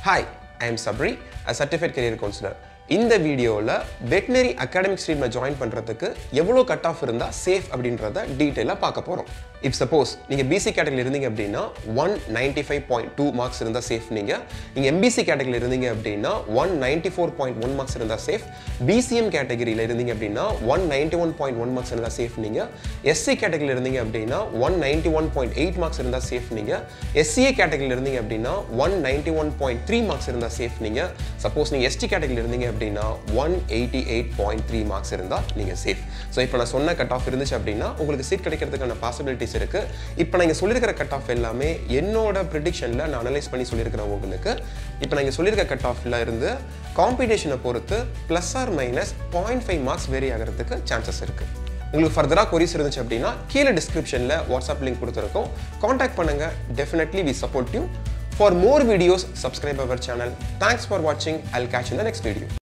hi I am Sabri a certified career counsellor இந்த வீடியோவில் veterinary academic ஸ்ட்ரீமில் join பண்ணுறதுக்கு எவ்வளோ கட் ஆஃப் இருந்தால் சேஃப் அப்படின்றத டீட்டெயிலாக பார்க்க போகிறோம் இப் சப்போஸ் நீங்கள் பிசி கேட்டகரியில் இருந்தீங்க அப்படின்னா one ninety five point two marks இருந்தால் சேஃப் நீங்கள் நீங்கள் எம்பிசி கேட்டகரியில் இருந்தீங்க அப்படின்னா one ninety four point one marks இருந்தால் சேஃப் பிசிஎம் கேட்டகரியில் இருந்தீங்க அப்படின்னா one ninety one point one marks இருந்தால் சேஃப் நீங்கள் எஸ்சி கேட்டகரியில் இருந்தீங்க அப்படின்னா one ninety one point eight marks இருந்தால் சேஃப் நீங்கள் எஸ்சிஏ கேட்டகரியில் இருந்தீங்க அப்படின்னா one ninety one point three marks இருந்தால் சேஃப் நீங்கள் சப்போஸ் நீங்கள் எஸ்டி கேட்டகரியில் இருந்தீங்க அப்படின்னா one eighty eight point three marks இருந்தால் நீங்கள் சேஃப் ஸோ இப்போ நான் சொன்ன கட் ஆஃப் இருந்துச்சு அப்படின்னா உங்களுக்கு சீட் கிடைக்கிறதுக்கான பாசிபிலிட்டிஸ் இருக்குது இப்போ நான் இங்கே சொல்லியிருக்கிற கட் ஆஃப் எல்லாமே என்னோட ப்ரிடிக்ஷனில் நான் அனலைஸ் பண்ணி சொல்லியிருக்கிறேன் உங்களுக்கு இப்போ நான் இங்கே சொல்லியிருக்க கட் ஆஃப்ல இருந்து காம்படிஷனை பொறுத்து plus or minus point five marks vary ஆகிறதுக்கு சான்சஸ் இருக்குது உங்களுக்கு ஃபர்தராக கொரிஸ் இருந்துச்சு அப்படின்னா கீழே டிஸ்கிரிப்ஷனில் வாட்ஸ்அப் லிங்க் கொடுத்துருக்கோம் காண்டாக்ட் பண்ணுங்கள் definitely we support you for more videos subscribe our channel thanks for வாட்சிங் I'll catch in the next video